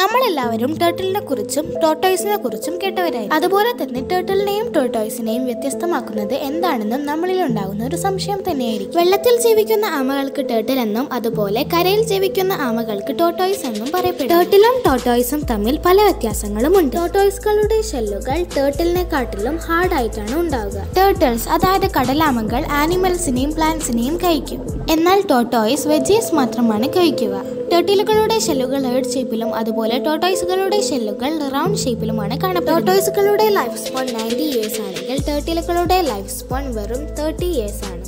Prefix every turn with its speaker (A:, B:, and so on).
A: നമ്മളെല്ലാവരും ടേർട്ടിലിനെ കുറിച്ചും ടോട്ടോയ്സിനെ കുറിച്ചും കേട്ടവരായി അതുപോലെ തന്നെ ടേർട്ടിലിനെയും ടോട്ടോയ്സിനെയും വ്യത്യസ്തമാക്കുന്നത് എന്താണെന്നും നമ്മളിൽ ഉണ്ടാകുന്ന ഒരു സംശയം തന്നെയായിരിക്കും വെള്ളത്തിൽ ജീവിക്കുന്ന ആമകൾക്ക് ടേർട്ടിൽ എന്നും അതുപോലെ കരയിൽ ജീവിക്കുന്ന ആമകൾക്ക് ടോട്ടോയ്സ് എന്നും പറയപ്പെടും ടേർട്ടിലും ടോട്ടോയ്സും തമ്മിൽ പല വ്യത്യാസങ്ങളുമുണ്ട് ടോട്ടോയ്സുകളുടെ ഷെല്ലുകൾ ടേർട്ടിലിനെക്കാട്ടിലും ഹാർഡ് ആയിട്ടാണ് ഉണ്ടാവുക ടേർട്ടിൽസ് അതായത് കടലാമകൾ ആനിമൽസിനെയും പ്ലാന്റ്സിനെയും കഴിക്കും എന്നാൽ ടോട്ടോയ്സ് വെജീസ് മാത്രമാണ് കഴിക്കുക ടേർട്ടിലുകളുടെ ഷെല്ലുകൾ ഹേർഡ് ഷേപ്പിലും അതുപോലെ ടോട്ടോയ്സുകളുടെ ഷെല്ലുകൾ റൗണ്ട് ഷേപ്പിലുമാണ് കാണപ്പെടുന്നത് ടോട്ടോയ്സുകളുടെ ലൈഫ് സ്പോൺ നയൻറ്റി ഇയേഴ്സ് ആണെങ്കിൽ ടേർട്ടിലുകളുടെ ലൈഫ് സ്പോൺ വെറും തേർട്ടി ഇയേഴ്സ് ആണ്